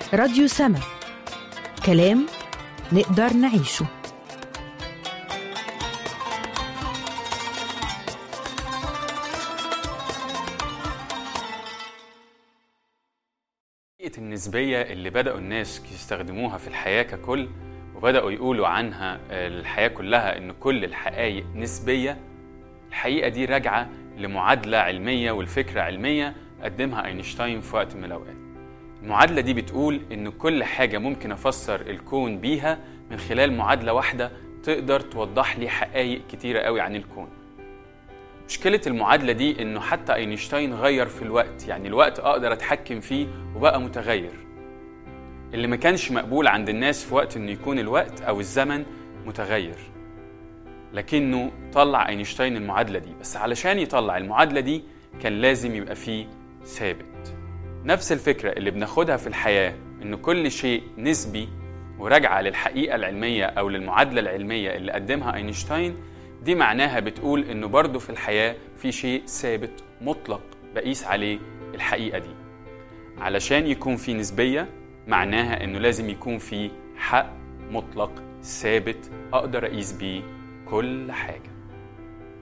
راديو سما كلام نقدر نعيشه حقيقة النسبية اللي بدأوا الناس يستخدموها في الحياة ككل وبدأوا يقولوا عنها الحياة كلها إن كل الحقائق نسبية الحقيقة دي راجعة لمعادلة علمية والفكرة علمية قدمها أينشتاين في وقت من الأوقات المعادلة دي بتقول إن كل حاجة ممكن أفسر الكون بيها من خلال معادلة واحدة تقدر توضح لي حقائق كتيرة قوي عن الكون مشكلة المعادلة دي إنه حتى أينشتاين غير في الوقت يعني الوقت أقدر أتحكم فيه وبقى متغير اللي ما كانش مقبول عند الناس في وقت إنه يكون الوقت أو الزمن متغير لكنه طلع أينشتاين المعادلة دي بس علشان يطلع المعادلة دي كان لازم يبقى فيه ثابت نفس الفكرة اللي بناخدها في الحياة إن كل شيء نسبي وراجعة للحقيقة العلمية أو للمعادلة العلمية اللي قدمها أينشتاين دي معناها بتقول إنه برضه في الحياة في شيء ثابت مطلق بقيس عليه الحقيقة دي علشان يكون في نسبية معناها إنه لازم يكون في حق مطلق ثابت أقدر أقيس بيه كل حاجة